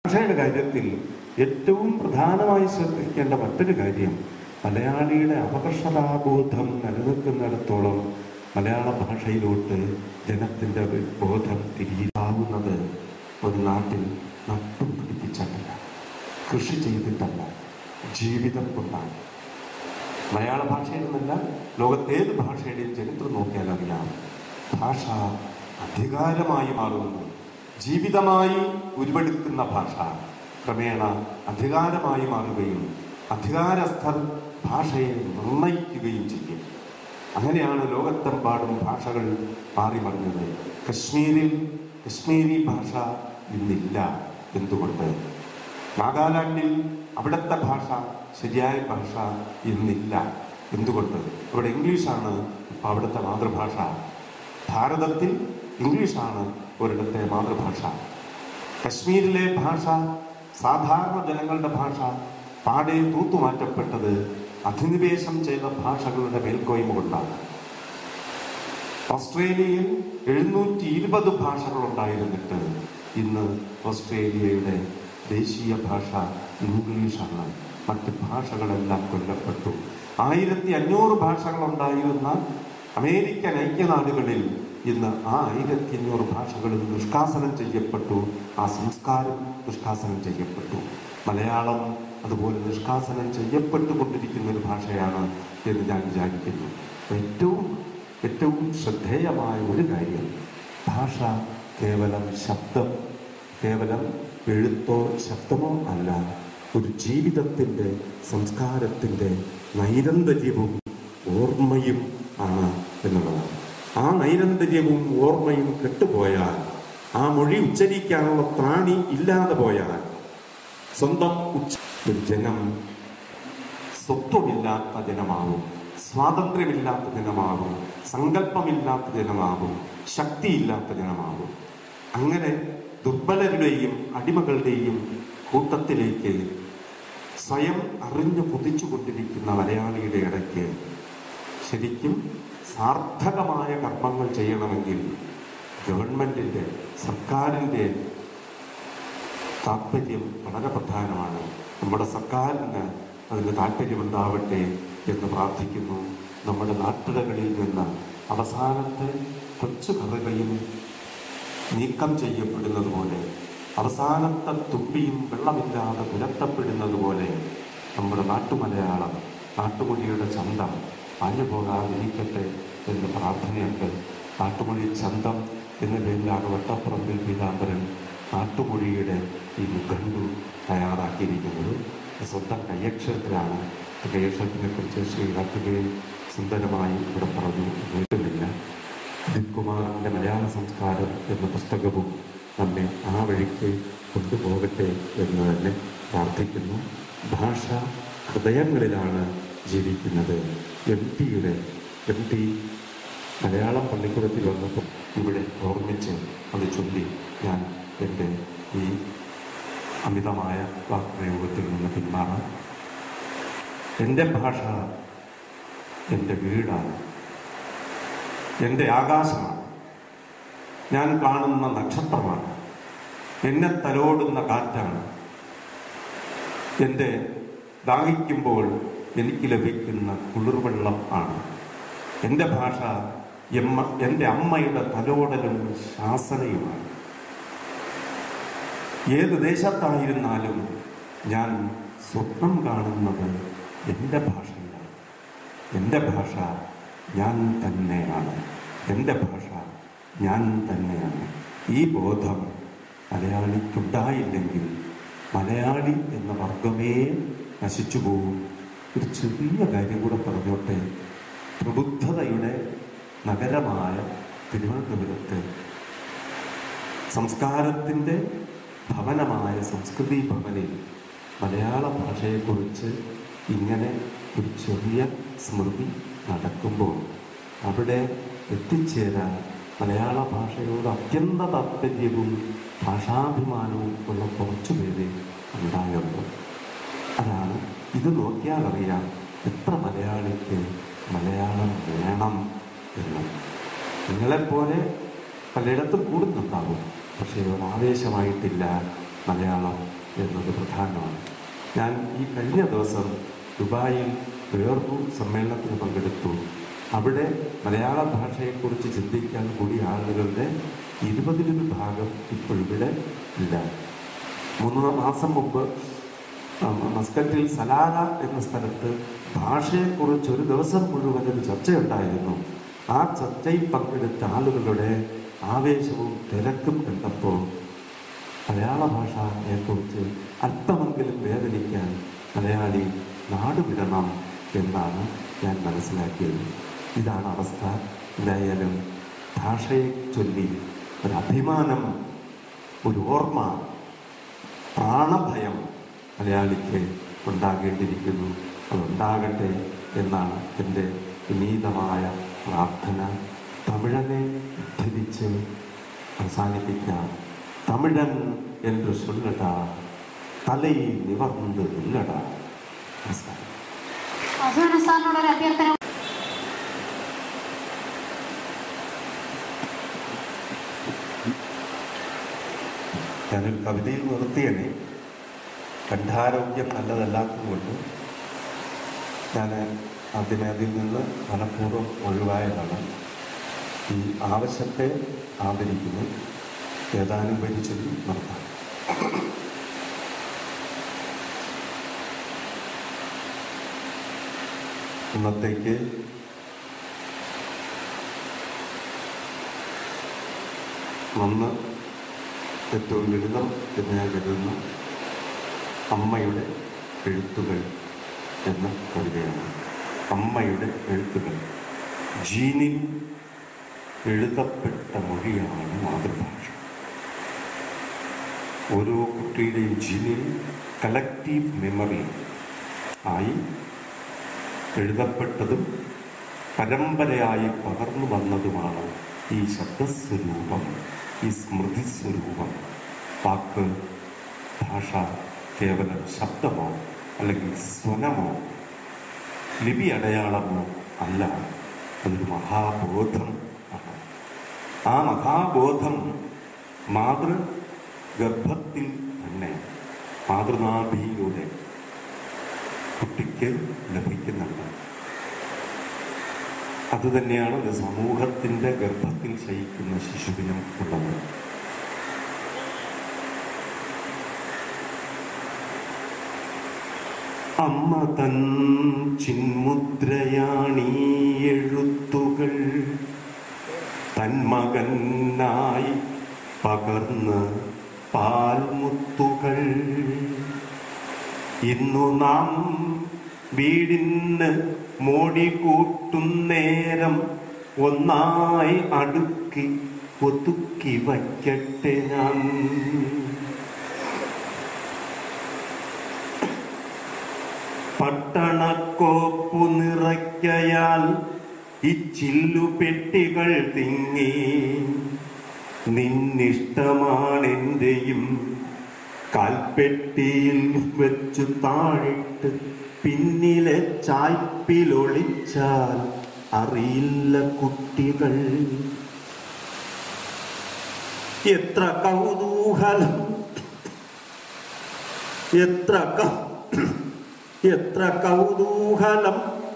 ഭാഷയുടെ കാര്യത്തിൽ ഏറ്റവും പ്രധാനമായി ശ്രദ്ധിക്കേണ്ട മറ്റൊരു കാര്യം മലയാളിയുടെ അപകർഷതാബോധം നിലനിൽക്കുന്നിടത്തോളം മലയാള ഭാഷയിലോട്ട് ജനത്തിൻ്റെ ഒരു ബോധം തിരിയാവുന്നത് ഒരു നാട്ടിൽ നട്ടും പിടിപ്പിച്ചിട്ടല്ല കൃഷി ചെയ്തിട്ടല്ല ജീവിതം കൊണ്ടാണ് മലയാള ഭാഷയിലെന്നല്ല ലോകത്തേത് ഭാഷയുടെയും ചരിത്രം നോക്കിയാൽ അറിയാം ഭാഷ അധികാരമായി മാറുന്നു ജീവിതമായി ഉരുവെടുക്കുന്ന ഭാഷ ക്രമേണ അധികാരമായി മാറുകയും അധികാരസ്ഥർ ഭാഷയെ നിർണയിക്കുകയും ചെയ്യും അങ്ങനെയാണ് ലോകത്തെമ്പാടും ഭാഷകൾ മാറിമറിഞ്ഞത് കശ്മീരിൽ കശ്മീരി ഭാഷ ഇന്നില്ല എന്തുകൊണ്ട് നാഗാലാൻഡിൽ അവിടുത്തെ ഭാഷ ശരിയായ ഭാഷ ഇന്നില്ല എന്തുകൊണ്ട് അവിടെ ഇംഗ്ലീഷാണ് ഇപ്പം അവിടുത്തെ മാതൃഭാഷ ഭാരതത്തിൽ ഇംഗ്ലീഷാണ് ഒരിടത്തെ മാതൃഭാഷ കശ്മീരിലെ ഭാഷ സാധാരണ ജനങ്ങളുടെ ഭാഷ പാടെ തൂത്തുമാറ്റപ്പെട്ടത് അധിനിവേശം ചെയ്ത ഭാഷകളുടെ മേൽക്കോയ്മ കൊണ്ടാണ് ഓസ്ട്രേലിയയിൽ എഴുന്നൂറ്റി ഇരുപത് ഭാഷകൾ ഉണ്ടായിരുന്നിട്ട് ഇന്ന് ഓസ്ട്രേലിയയുടെ ദേശീയ ഭാഷ ഇംഗ്ലീഷാണ് മറ്റ് ഭാഷകളെല്ലാം കൊല്ലപ്പെട്ടു ആയിരത്തി അഞ്ഞൂറ് ഭാഷകൾ ഉണ്ടായിരുന്ന അമേരിക്കൻ ഐക്യനാടുകളിൽ ഇന്ന് ആ ആയിരത്തി അഞ്ഞൂറ് ഭാഷകളിൽ നിഷ്കാസനം ചെയ്യപ്പെട്ടു ആ സംസ്കാരം നിഷ്കാസനം ചെയ്യപ്പെട്ടു മലയാളം അതുപോലെ നിഷ്കാസനം ചെയ്യപ്പെട്ടുകൊണ്ടിരിക്കുന്ന ഒരു ഭാഷയാണ് എന്ന് ഞാൻ വിചാരിക്കുന്നു ഏറ്റവും ഏറ്റവും ശ്രദ്ധേയമായ ഒരു കാര്യം ഭാഷ കേവലം ശബ്ദം കേവലം എഴുത്തോ ശബ്ദമോ അല്ല ഒരു ജീവിതത്തിൻ്റെ സംസ്കാരത്തിൻ്റെ നൈരന്തര്യവും ഓർമ്മയും ആണ് എന്നുള്ളതാണ് ആ നൈരന്തര്യവും ഓർമ്മയും കെട്ടുപോയാൽ ആ മൊഴി ഉച്ചരിക്കാനുള്ള ത്രാണി ഇല്ലാതെ പോയാൽ സ്വന്തം ഉച്ച ഒരു ജനം സ്വത്വമില്ലാത്ത ജനമാകും സ്വാതന്ത്ര്യമില്ലാത്ത ജനമാകും സങ്കല്പമില്ലാത്ത ജനമാകും ശക്തിയില്ലാത്ത ജനമാകും അങ്ങനെ ദുർബലരുടെയും അടിമകളുടെയും കൂട്ടത്തിലേക്ക് സ്വയം അറിഞ്ഞു കുതിച്ചുകൊണ്ടിരിക്കുന്ന മലയാളിയുടെ ഇടയ്ക്ക് ശരിക്കും സാർത്ഥകമായ കർമ്മങ്ങൾ ചെയ്യണമെങ്കിൽ ഗവൺമെന്റിന്റെ സർക്കാരിന്റെ താല്പര്യം വളരെ പ്രധാനമാണ് നമ്മുടെ സർക്കാരിന് അതിന് താല്പര്യമുണ്ടാവട്ടെ എന്ന് പ്രാർത്ഥിക്കുന്നു നമ്മുടെ നാട്ടിടകളിൽ നിന്ന് അവസാനത്തെ കൊച്ചു കറുകയും നീക്കം ചെയ്യപ്പെടുന്നത് പോലെ അവസാനത്തെ തുമ്പിയും വെള്ളമില്ലാതെ പുലർത്തപ്പെടുന്നത് പോലെ നമ്മുടെ നാട്ടുമലയാളം നാട്ടുമൊഴിയുടെ ചന്തം മാഞ്ഞു പോകാതിരിക്കട്ടെ എന്ന് പ്രാർത്ഥനയുണ്ട് നാട്ടുമൊഴി ചന്തം എന്ന പേരിലാണ് വട്ടപ്പുറമ്പിൽ പീതാംബരൻ നാട്ടുമൊഴിയുടെ ഈ നിഘണ്ടു തയ്യാറാക്കിയിരിക്കുന്നത് സ്വന്തം കയ്യക്ഷരത്തിലാണ് കയ്യക്ഷരത്തിനെ കുറിച്ച് ശ്രീ കാർത്തികേയൻ സുന്ദരമായി ഇവിടെ പറഞ്ഞു കേൾക്കുന്നില്ല ദിൽകുമാറിൻ്റെ മലയാള സംസ്കാരം എന്ന പുസ്തകവും നമ്മെ ആ വഴിക്ക് കൊണ്ടുപോകട്ടെ എന്ന് തന്നെ പ്രാർത്ഥിക്കുന്നു ഭാഷ ഹൃദയങ്ങളിലാണ് ജീവിക്കുന്നത് എം ടിയുടെ എം ടി മലയാളം പള്ളിക്കൂടത്തിൽ വന്നപ്പോൾ ഇവിടെ ഓർമ്മിച്ച് അത് ചൊല്ലി ഞാൻ എൻ്റെ ഈ അമിതമായ വാക്പ്രയോഗത്തിൽ നിന്ന് പിന്മാറാം എൻ്റെ ഭാഷ എൻ്റെ വീടാണ് എൻ്റെ ആകാശമാണ് ഞാൻ കാണുന്ന നക്ഷത്രമാണ് എന്നെ തലോടുന്ന കാറ്റാണ് എൻ്റെ ദാഹിക്കുമ്പോൾ എനിക്ക് ലഭിക്കുന്ന കുളിർവെള്ളം ആണ് എൻ്റെ ഭാഷ എമ്മ എൻ്റെ അമ്മയുടെ തലോടലും ശാസനയുമാണ് ഏത് ദേശത്തായിരുന്നാലും ഞാൻ സ്വപ്നം കാണുന്നത് എൻ്റെ ഭാഷയിലാണ് എൻ്റെ ഭാഷ ഞാൻ തന്നെയാണ് എൻ്റെ ഭാഷ ഞാൻ തന്നെയാണ് ഈ ബോധം മലയാളിക്കുണ്ടായില്ലെങ്കിൽ മലയാളി എന്ന വർഗമേ നശിച്ചു പോകും ഒരു ചെറിയ കാര്യം കൂടെ പറഞ്ഞോട്ടെ പ്രബുദ്ധതയുടെ നഗരമായ തിരുവനന്തപുരത്ത് സംസ്കാരത്തിൻ്റെ ഭവനമായ സംസ്കൃതി ഭവനിൽ മലയാള ഭാഷയെക്കുറിച്ച് ഇങ്ങനെ ഒരു ചെറിയ സ്മൃതി നടക്കുമ്പോൾ അവിടെ എത്തിച്ചേരാൻ മലയാള ഭാഷയോട് അത്യന്ത താല്പര്യവും ഭാഷാഭിമാനവും ഉള്ള കുറച്ചു പേര് ഉണ്ടായുള്ളൂ അതാണ് ഇത് നോക്കിയാൽ അറിയാം എത്ര മലയാളിക്ക് മലയാളം വേണം എന്ന് നിങ്ങളെപ്പോലെ പലയിടത്തും കൂടുന്നുണ്ടാവും പക്ഷേ ഒരു ആവേശമായിട്ടില്ല മലയാളം എന്നത് പ്രധാനമാണ് ഞാൻ ഈ കഴിഞ്ഞ ദിവസം ദുബായിൽ വേറൊരു സമ്മേളനത്തിന് പങ്കെടുത്തു അവിടെ മലയാള ഭാഷയെക്കുറിച്ച് ചിന്തിക്കാൻ കൂടിയ ആളുകളുടെ ഇരുപതിലൊരു ഭാഗം ഇപ്പോഴിവിടെ ഇല്ല മൂന്ന് മാസം മുമ്പ് ആ, മസ്കറ്റിൽ സലാല എന്ന സ്ഥലത്ത് ഭാഷയെക്കുറിച്ച് ഒരു ദിവസം മുഴുവൻ ഒരു ചർച്ചയുണ്ടായിരുന്നു ആ ചർച്ചയിൽ പങ്കെടുത്ത ആളുകളുടെ ആവേശവും തിരക്കും കണ്ടപ്പോൾ മലയാള ഭാഷയെക്കുറിച്ച് അല്പമെങ്കിലും വേദനിക്കാൻ മലയാളി നാടുവിടണം എന്നാണ് ഞാൻ മനസ്സിലാക്കിയത് ഇതാണ് അവസ്ഥ എന്തായാലും ഭാഷയെ ചൊല്ലി ഒരു അഭിമാനം ഒരു ഓർമ്മ പ്രാണഭയം മലയാളിക്ക് ഉണ്ടാകേണ്ടിയിരിക്കുന്നു അതുണ്ടാകട്ടെ എന്നാണ് എൻ്റെ വിനീതമായ പ്രാർത്ഥന തമിഴനെ ഉദ്ധരിച്ച് അവസാനിപ്പിക്കാം തമിഴൻ என்று சொல்லடா തലൈ നിവർന്ന് നില്ലടാ നമസ്കാരം വാസുദേവൻ സാറിനോട് ഒരു അഭ്യർത്ഥന ഞാനൊരു കവിതയിൽ നിർത്തിയനെ കണ്ഠാരോഗ്യം നല്ലതല്ലാത്തതുകൊണ്ട് ഞാൻ അതിനെ അതിൽ നിന്ന് മനഃപൂർവ്വം ഒഴിവായതാണ് ഈ ആവശ്യത്തെ ആദരിക്കുന്നു ഏതാനും വരി ചൊല്ലി നിർത്താം ഇന്നത്തേക്ക് നന്ന് ഏറ്റവും ലളിതം എന്ന് ഞാൻ കരുതുന്ന അമ്മയുടെ എഴുത്തുകൾ എന്ന കവിതയാണ് അമ്മയുടെ എഴുത്തുകൾ ജീനിൽ എഴുതപ്പെട്ട മൊഴിയാണ് മാതൃഭാഷ ഓരോ കുട്ടിയുടെയും ജീനിൽ കളക്റ്റീവ് മെമ്മറി ആയി എഴുതപ്പെട്ടതും പരമ്പരയായി പകർന്നു വന്നതുമാണ് ഈ ശബ്ദസ്വരൂപം ഈ സ്മൃതി സ്വരൂപം വാക്ക് ഭാഷ കേവലം ശബ്ദമോ അല്ലെങ്കിൽ സ്വനമോ ലിപി അടയാളമോ അല്ല അതൊരു മഹാബോധം ആണ് ആ മഹാബോധം മാതൃ ഗർഭത്തിൽ തന്നെ മാതൃനാഭിയിലൂടെ കുട്ടിക്ക് ലഭിക്കുന്നുണ്ട് അതുതന്നെയാണ് ഒരു സമൂഹത്തിൻ്റെ ഗർഭത്തിൽ ശയിക്കുന്ന ശിശുവിനും ഉള്ളത് അമ്മ തൻ ചിന്മുദ്രയാണീ എഴുത്തുകൾ തന്മകനായി പകർന്ന് പാൽമുത്തുകൾ ഇന്നു നാം വീടിന് മോടി കൂട്ടും നേരം ഒന്നായി അടുക്കി ഒതുക്കി വയ്ക്കട്ടെ ഞാൻ പട്ടണക്കോപ്പു നിറയ്ക്കയാൽ ഈ ചില്ലു പെട്ടികൾ തിങ്ങി നിന്നിഷ്ടമാണെന്റെയും കാൽപ്പെട്ടിയിൽ വെച്ചു താഴിട്ട് പിന്നിലെ ചായ്പിലൊളിച്ചാൽ അറിയില്ല കുട്ടികൾ എത്ര കൗതൂഹലം എത്ര കൗ എത്ര കൗതൂഹലം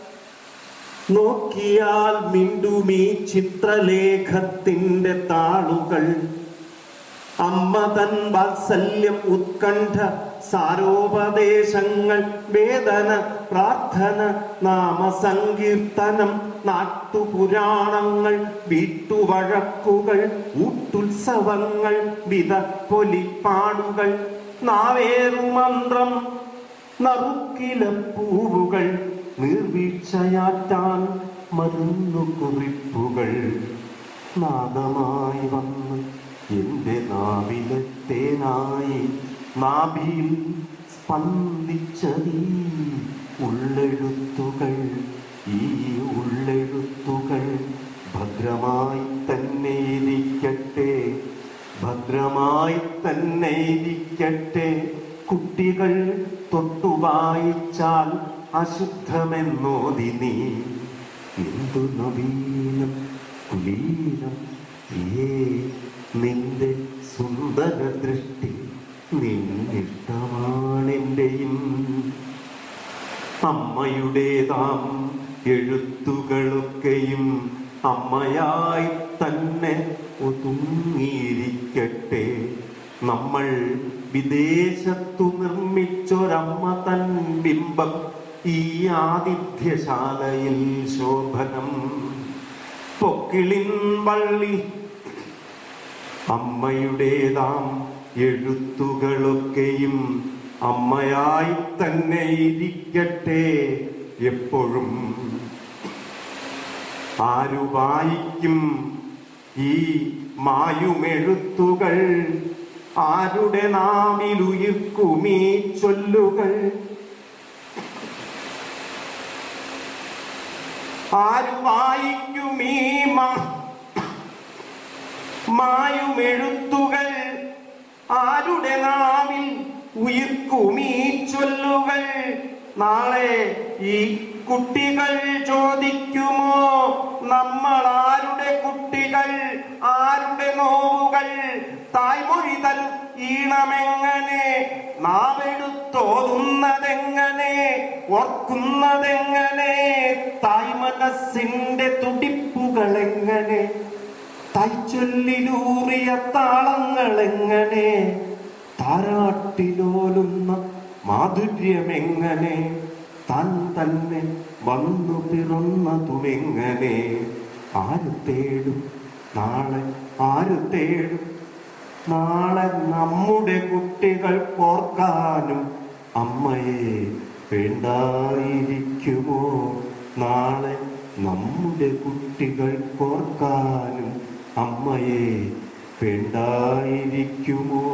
നോക്കിയാൽ മിണ്ടുമീ ചിത്രലേഖത്തിന്റെ താളുകൾ അമ്മ തൻ വാത്സല്യം ഉത്കണ്ഠ സാരോപദേശങ്ങൾ വേദന പ്രാർത്ഥന നാമസങ്കീർത്തനം നാട്ടുപുരാണങ്ങൾ വീട്ടുവഴക്കുകൾ ഊട്ടുത്സവങ്ങൾ വിധ പൊലിപ്പാടുകൾ നാവേറു മന്ത്രം നറുക്കില പൂവുകൾ നീർവീഴ്ചയാറ്റാൻ മരുന്നു കുറിപ്പുകൾ നാദമായി വന്ന് എന്റെ നാവിലെ തേനായി നാഭിയിൽ സ്പന്ദിച്ചതീ ഉള്ളെഴുത്തുകൾ ഈ ഉള്ളെഴുത്തുകൾ ഭദ്രമായി തന്നെ ഇരിക്കട്ടെ ഭദ്രമായി തന്നെ ഇരിക്കട്ടെ കുട്ടികൾ തൊട്ടു വായിച്ചാൽ അശുദ്ധമെന്നോതി നീ എന്തു നവീനം കുലീനം ഏ നിന്റെ സുന്ദര ദൃഷ്ടി നിന്നിഷ്ടമാണെൻ്റെയും അമ്മയുടേതാം എഴുത്തുകളൊക്കെയും അമ്മയായി തന്നെ ഒതുങ്ങിയിരിക്കട്ടെ നമ്മൾ വിദേശത്തു നിർമ്മിച്ചൊരമ്മ തൻ ബിംബം ഈ ആതിഥ്യശാലയിൽ ശോഭനം പൊക്കിളിൻ വള്ളി അമ്മയുടേതാം എഴുത്തുകളൊക്കെയും അമ്മയായി തന്നെ ഇരിക്കട്ടെ എപ്പോഴും ആരു വായിക്കും ഈ മായുമെഴുത്തുകൾ ആരുടെ നാവിലുയിർക്കുമീ ചൊല്ലുകൾ ആരു വായിക്കുമീ മാ മായുമെഴുത്തുകൾ ആരുടെ നാവിൽ ഉയിർക്കുമീ ചൊല്ലുകൾ നാളെ ഈ കുട്ടികൾ ചോദിക്കുമോ നമ്മൾ ആരുടെ കുട്ടികൾ ആരുടെ നോവുകൾ തായ്മൊഴി തൻ ഈണമെങ്ങനെ നാവെടുത്തോതുന്നതെങ്ങനെ ഓർക്കുന്നതെങ്ങനെ തായ് മനസ്സിന്റെ തുടിപ്പുകൾ എങ്ങനെ തൈച്ചൊല്ലിലൂറിയ താളങ്ങൾ എങ്ങനെ താരാട്ടിലോലുന്ന മാധുര്യമെങ്ങനെ താൻ തന്നെ വന്നു പിറന്നതുമെങ്ങനെ ആര് തേടും നാളെ ആര് തേടും നാളെ നമ്മുടെ കുട്ടികൾ ഓർക്കാനും അമ്മയെ വേണ്ടായിരിക്കുമോ നാളെ നമ്മുടെ കുട്ടികൾ ഓർക്കാനും അമ്മയെ വേണ്ടായിരിക്കുമോ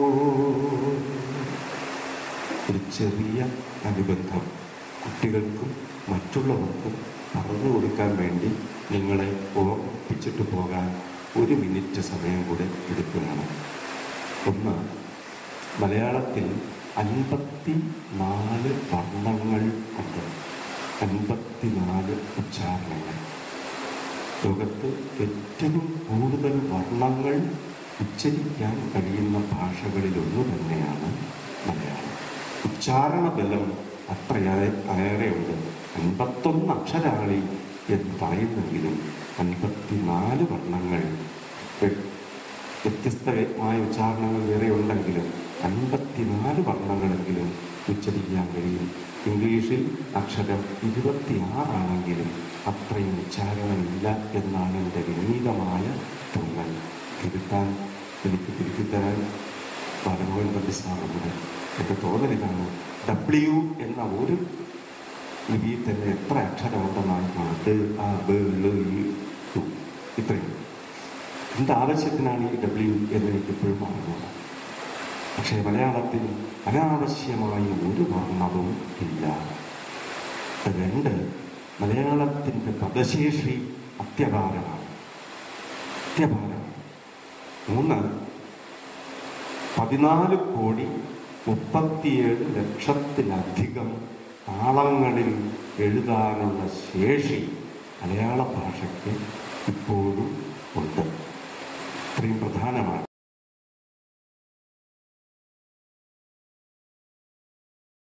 ഒരു ചെറിയ അനുബന്ധം കുട്ടികൾക്കും മറ്റുള്ളവർക്കും പറഞ്ഞു കൊടുക്കാൻ വേണ്ടി നിങ്ങളെ ഓർപ്പിച്ചിട്ട് പോകാൻ ഒരു മിനിറ്റ് സമയം കൂടെ എടുക്കുകയാണ് ഒന്ന് മലയാളത്തിൽ അൻപത്തി നാല് വർണ്ണങ്ങൾ ഉണ്ട് അൻപത്തിനാല് ഉച്ചാരണങ്ങൾ ലോകത്ത് ഏറ്റവും കൂടുതൽ വർണ്ണങ്ങൾ ഉച്ചരിക്കാൻ കഴിയുന്ന ഭാഷകളിലൊന്നു തന്നെയാണ് മലയാളം ഉച്ചാരണ ബലം അത്രയേറെ ഏറെയുണ്ട് അൻപത്തൊന്ന് അക്ഷരാളി എന്ന് പറയുന്നെങ്കിലും അൻപത്തിനാല് വർണ്ണങ്ങൾ വ്യ- വ്യത്യസ്തമായ ഉച്ചാരണങ്ങൾ വേറെ ഉണ്ടെങ്കിലും അൻപത്തിനാല് വർണ്ണങ്ങളെങ്കിലും ഉച്ചരിക്കാൻ കഴിയും ഇംഗ്ലീഷിൽ അക്ഷരം ഇരുപത്തിയാറാണെങ്കിലും അത്രയും ഉച്ചാരണമില്ല എന്നാണ് എൻ്റെ വിനീതമായ തോന്നൽ തിരുത്താൻ എനിക്ക് തിരുത്തിത്തരാൻ ബാലമോഹൻ പണ്ടി സാറുണ്ട് എൻ്റെ തോന്നൽ ഇതാണ് ഡബ്ല്യു എന്ന ഒരു ലിപിയിൽ തന്നെ എത്ര അക്ഷരമുണ്ടെന്നാണ് അത് ആ ബ ള് ഇ, ഉ. ഇത്രയും എന്ത് ആവശ്യത്തിനാണ് ഈ ഡബ്ല്യു എന്ന് എനിക്ക് എപ്പോഴും അറിഞ്ഞൂട പക്ഷേ മലയാളത്തിൽ അനാവശ്യമായി ഒരു വർണ്ണവും ഇല്ല രണ്ട് മലയാളത്തിൻ്റെ പദശേഷി അത്യപാരമാണ് അത്യപാരമാണ് മൂന്ന് പതിനാല് കോടി മുപ്പത്തിയേഴ് ലക്ഷത്തിലധികം താളങ്ങളിൽ എഴുതാനുള്ള ശേഷി മലയാള ഭാഷയ്ക്ക് ഇപ്പോഴും ഉണ്ട് ഇത്രയും പ്രധാനമാണ്